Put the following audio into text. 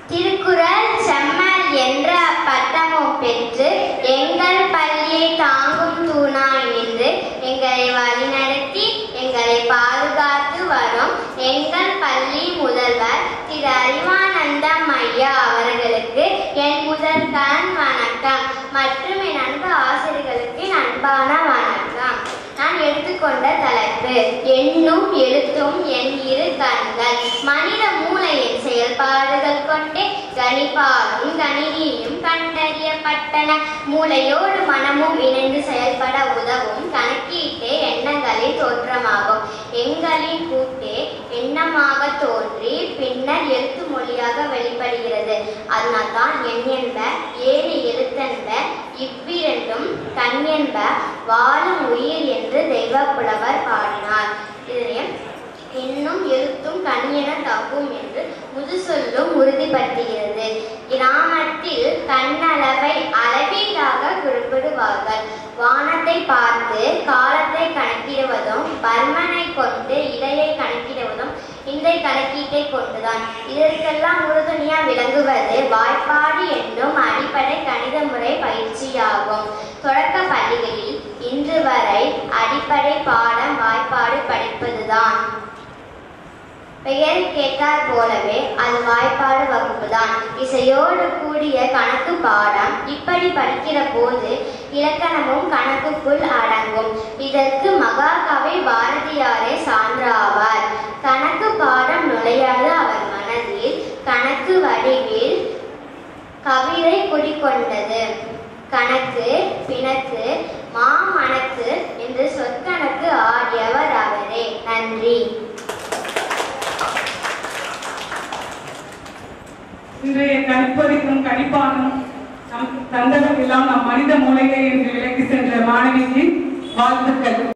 திருக்குறள் செம்மல் என்ற பட்டமும் பெற்று எங்கள் பள்ளியை தாங்கும் தூணாய் நின்று எங்களை வழிநடத்தி எங்களை பாதுகாத்து வரும் எங்கள் பள்ளி முதல்வர் திரு அறிவானந்தம் ஐயா அவர்களுக்கு என் முதற்கண் வணக்கம் மற்றும் என் அன்பு ஆசிரியர்களுக்கு என் அன்பான வணக்கம் நான் எடுத்துக்கொண்ட தலைப்பு எண்ணும் எழுத்தும் என் இரு கண்கள் மனித மூளையின் செயல்பாடுகள் கொண்டே கணிப்பாலும் கணினியும் கண்டறியப்பட்டன மூளையோடு மனமும் இணைந்து செயல்பட உதவும் கணக்கீட்டே எண்ணங்களின் தோற்றமாகும் எண்களின் கூட்டே எண்ணமாக தோன்றி பின்னர் எழுத்து மொழியாக வெளிப்படுகிறது அதனால்தான் எண் என்ப ஏழு எழுத்தென்ப இவ்விரண்டும் கண் என்ப வாழும் உயிர் என்று தெய்வப்புலவர் பாடினார் இதனையும் இன்னும் எழுத்தும் கண் என தகும் என்று முதுசொல்லும் உறுதிப்படுத்துகிறது கிராமத்தில் கண்ணளவை அளவீடாக குறிப்பிடுவார்கள் வானத்தை பார்த்து காலத்தை கணக்கிடுவதும் பர்மனை கொண்டு இடையை கணக்கிடுவதும் இந்த கணக்கீட்டை கொண்டுதான் இதற்கெல்லாம் உறுதுணையா விளங்குவது வாய்ப்பாடு என்னும் அடிப்படை கணித முறை பயிற்சியாகும் தொடக்க பள்ளிகளில் இன்று வரை அடிப்படை பாடம் வாய்ப்பாடு படிப்பதுதான் பெயர் கேட்டார் போலவே அது வாய்ப்பாடு வகுப்புதான் இசையோடு கூடிய கணக்கு பாடம் இப்படி படிக்கிற போது இலக்கணமும் கணக்குக்குள் அடங்கும் இதற்கு மகாகவி பாரதியாரே சான்றாவார் கணக்கு பாடம் நுழையாத அவர் மனதில் கணக்கு வடிவில் கவிதை குடிக்கொண்டது கணக்கு பிணக்கு மாமணக்கு என்று சொற்கணக்கு ஆடியவர் அவரே நன்றி இன்றைய கணிப்பொறிக்கும் கணிப்பானும் நம் தந்தகம் எல்லாம் நம் மனித மூளையை என்று விலக்கி சென்ற மாணவிக்கு வாழ்த்துக்கள்